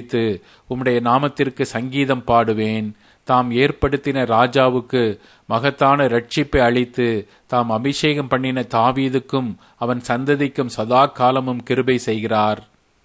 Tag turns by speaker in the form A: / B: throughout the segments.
A: துதித்து உம்முடைய நாமத்திற்கு சங்கீதம் பாடுவேன் தாம் ஏற்படுத்தின ராஜாவுக்கு மகத்தான ரட்சிப்பை அளித்து தாம் அபிஷேகம் பண்ணின தாவீதுக்கும் அவன் சந்ததிக்கும் சதா காலமும் கிருபை செய்கிறார்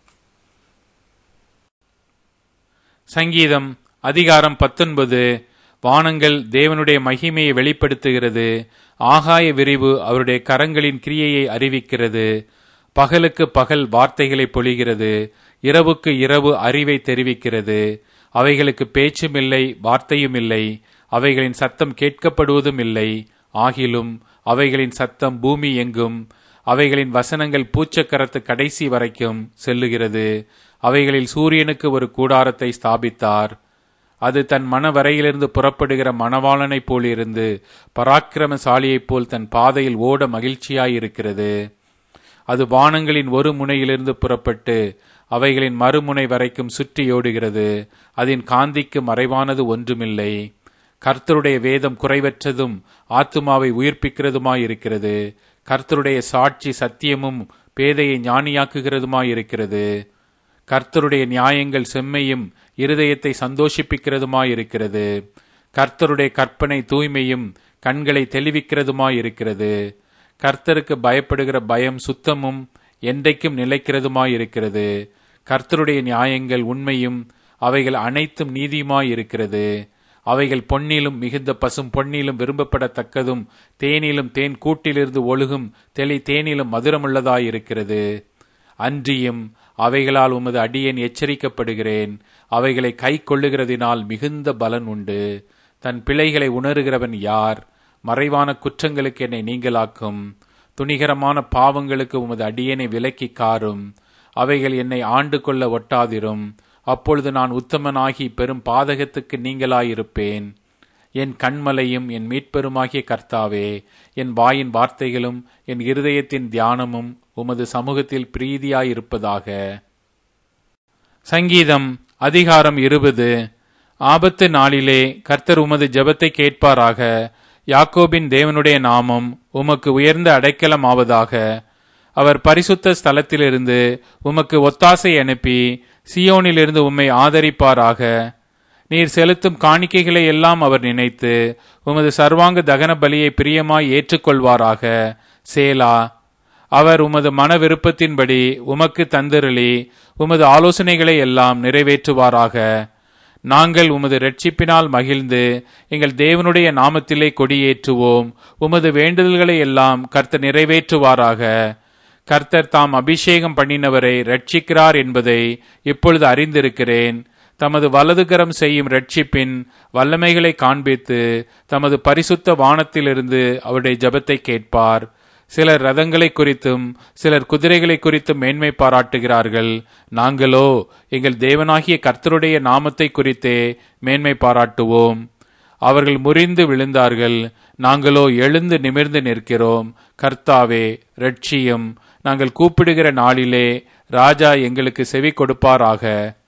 A: சங்கீதம் அதிகாரம் பத்தொன்பது வானங்கள் தேவனுடைய மகிமையை வெளிப்படுத்துகிறது ஆகாய விரிவு அவருடைய கரங்களின் கிரியையை அறிவிக்கிறது பகலுக்கு பகல் வார்த்தைகளை பொழிகிறது இரவுக்கு இரவு அறிவை தெரிவிக்கிறது அவைகளுக்கு பேச்சும் இல்லை வார்த்தையும் இல்லை அவைகளின் சத்தம் கேட்கப்படுவதும் இல்லை ஆகிலும் அவைகளின் சத்தம் பூமி எங்கும் அவைகளின் வசனங்கள் பூச்சக்கரத்து கடைசி வரைக்கும் செல்லுகிறது அவைகளில் சூரியனுக்கு ஒரு கூடாரத்தை ஸ்தாபித்தார் அது தன் மனவரையிலிருந்து புறப்படுகிற மணவாளனைப் போல் இருந்து பராக்கிரமசாலியைப் போல் தன் பாதையில் ஓட மகிழ்ச்சியாயிருக்கிறது அது வானங்களின் ஒரு முனையிலிருந்து புறப்பட்டு அவைகளின் மறுமுனை வரைக்கும் சுற்றியோடுகிறது அதன் காந்திக்கு மறைவானது ஒன்றுமில்லை கர்த்தருடைய வேதம் குறைவற்றதும் ஆத்துமாவை உயிர்ப்பிக்கிறதுமாயிருக்கிறது கர்த்தருடைய சாட்சி சத்தியமும் பேதையை ஞானியாக்குகிறதுமாயிருக்கிறது கர்த்தருடைய நியாயங்கள் செம்மையும் இருதயத்தை சந்தோஷிப்பிக்கிறதுமாயிருக்கிறது கர்த்தருடைய கற்பனை தூய்மையும் கண்களை தெளிவிக்கிறதுமாயிருக்கிறது கர்த்தருக்கு பயப்படுகிற பயம் சுத்தமும் என்றைக்கும் நிலைக்கிறதுமாயிருக்கிறது கர்த்தருடைய நியாயங்கள் உண்மையும் அவைகள் அனைத்தும் நீதியுமாயிருக்கிறது அவைகள் பொன்னிலும் மிகுந்த பசும் பொன்னிலும் விரும்பப்படத்தக்கதும் தேனிலும் தேன் கூட்டிலிருந்து ஒழுகும் தெளி தேனிலும் மதுரமுள்ளதாயிருக்கிறது அன்றியும் அவைகளால் உமது அடியேன் எச்சரிக்கப்படுகிறேன் அவைகளை கை கொள்ளுகிறதினால் மிகுந்த பலன் உண்டு தன் பிழைகளை உணர்கிறவன் யார் மறைவான குற்றங்களுக்கு என்னை நீங்களாக்கும் துணிகரமான பாவங்களுக்கு உமது அடியேனை விலக்கி காரும் அவைகள் என்னை ஆண்டு கொள்ள ஒட்டாதிரும் அப்பொழுது நான் உத்தமனாகி பெரும் பாதகத்துக்கு நீங்களாயிருப்பேன் என் கண்மலையும் என் மீட்பெருமாகிய கர்த்தாவே என் வாயின் வார்த்தைகளும் என் இருதயத்தின் தியானமும் உமது சமூகத்தில் பிரீதியாயிருப்பதாக சங்கீதம் அதிகாரம் இருபது ஆபத்து நாளிலே கர்த்தர் உமது ஜெபத்தை கேட்பாராக யாக்கோபின் தேவனுடைய நாமம் உமக்கு உயர்ந்த அடைக்கலம் ஆவதாக அவர் பரிசுத்த ஸ்தலத்திலிருந்து உமக்கு ஒத்தாசை அனுப்பி சியோனிலிருந்து உம்மை ஆதரிப்பாராக நீர் செலுத்தும் காணிக்கைகளை எல்லாம் அவர் நினைத்து உமது சர்வாங்க தகன பலியை பிரியமாய் ஏற்றுக்கொள்வாராக சேலா அவர் உமது மன விருப்பத்தின்படி உமக்கு தந்திரளி உமது ஆலோசனைகளை எல்லாம் நிறைவேற்றுவாராக நாங்கள் உமது ரட்சிப்பினால் மகிழ்ந்து எங்கள் தேவனுடைய நாமத்திலே கொடியேற்றுவோம் உமது வேண்டுதல்களை எல்லாம் கர்த்தர் நிறைவேற்றுவாராக கர்த்தர் தாம் அபிஷேகம் பண்ணினவரை ரட்சிக்கிறார் என்பதை இப்பொழுது அறிந்திருக்கிறேன் தமது வலதுகரம் செய்யும் ரட்சிப்பின் வல்லமைகளை காண்பித்து தமது பரிசுத்த வானத்திலிருந்து அவருடைய ஜபத்தை கேட்பார் சிலர் ரதங்களை குறித்தும் சிலர் குதிரைகளை குறித்தும் மேன்மை பாராட்டுகிறார்கள் நாங்களோ எங்கள் தேவனாகிய கர்த்தருடைய நாமத்தை குறித்தே மேன்மை பாராட்டுவோம் அவர்கள் முறிந்து விழுந்தார்கள் நாங்களோ எழுந்து நிமிர்ந்து நிற்கிறோம் கர்த்தாவே ரட்சியும் நாங்கள் கூப்பிடுகிற நாளிலே ராஜா எங்களுக்கு செவி கொடுப்பாராக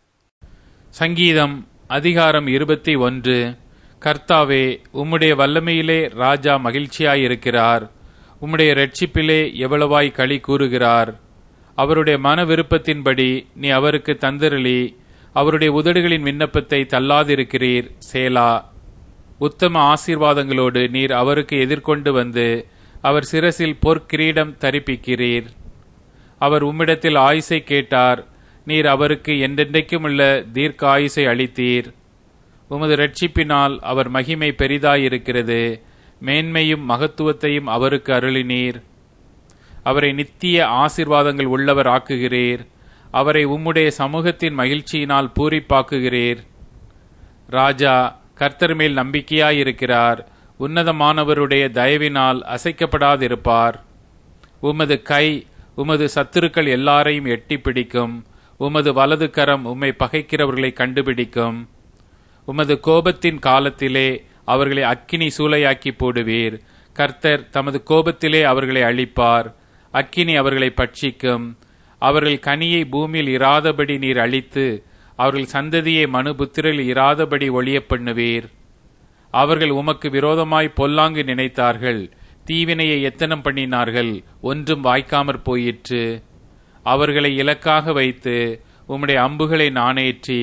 A: சங்கீதம் அதிகாரம் இருபத்தி ஒன்று கர்த்தாவே உம்முடைய வல்லமையிலே ராஜா மகிழ்ச்சியாயிருக்கிறார் உம்முடைய ரட்சிப்பிலே எவ்வளவாய் களி கூறுகிறார் அவருடைய மன விருப்பத்தின்படி நீ அவருக்கு தந்திரளி அவருடைய உதடுகளின் விண்ணப்பத்தை தள்ளாதிருக்கிறீர் சேலா உத்தம ஆசீர்வாதங்களோடு நீர் அவருக்கு எதிர்கொண்டு வந்து அவர் சிரசில் பொற்கிரீடம் தரிப்பிக்கிறீர் அவர் உம்மிடத்தில் ஆயுசை கேட்டார் நீர் அவருக்கு என்றென்றைக்கும் உள்ள தீர்க்க ஆயுசை அளித்தீர் உமது ரட்சிப்பினால் அவர் மகிமை பெரிதாயிருக்கிறது மேன்மையும் மகத்துவத்தையும் அவருக்கு அருளினீர் அவரை நித்திய ஆசிர்வாதங்கள் உள்ளவர் ஆக்குகிறீர் அவரை உம்முடைய சமூகத்தின் மகிழ்ச்சியினால் பூரிப்பாக்குகிறீர் ராஜா கர்த்தர் மேல் நம்பிக்கையாயிருக்கிறார் உன்னதமானவருடைய தயவினால் அசைக்கப்படாதிருப்பார் உமது கை உமது சத்துருக்கள் எல்லாரையும் எட்டி பிடிக்கும் உமது வலது கரம் உம்மை பகைக்கிறவர்களை கண்டுபிடிக்கும் உமது கோபத்தின் காலத்திலே அவர்களை அக்கினி சூளையாக்கி போடுவீர் கர்த்தர் தமது கோபத்திலே அவர்களை அழிப்பார் அக்கினி அவர்களை பட்சிக்கும் அவர்கள் கனியை பூமியில் இராதபடி நீர் அழித்து அவர்கள் சந்ததியை மனுபுத்திரில் இராதபடி ஒளிய பண்ணுவீர் அவர்கள் உமக்கு விரோதமாய் பொல்லாங்கு நினைத்தார்கள் தீவினையை எத்தனம் பண்ணினார்கள் ஒன்றும் வாய்க்காமற் போயிற்று அவர்களை இலக்காக வைத்து உம்முடைய அம்புகளை நாணேற்றி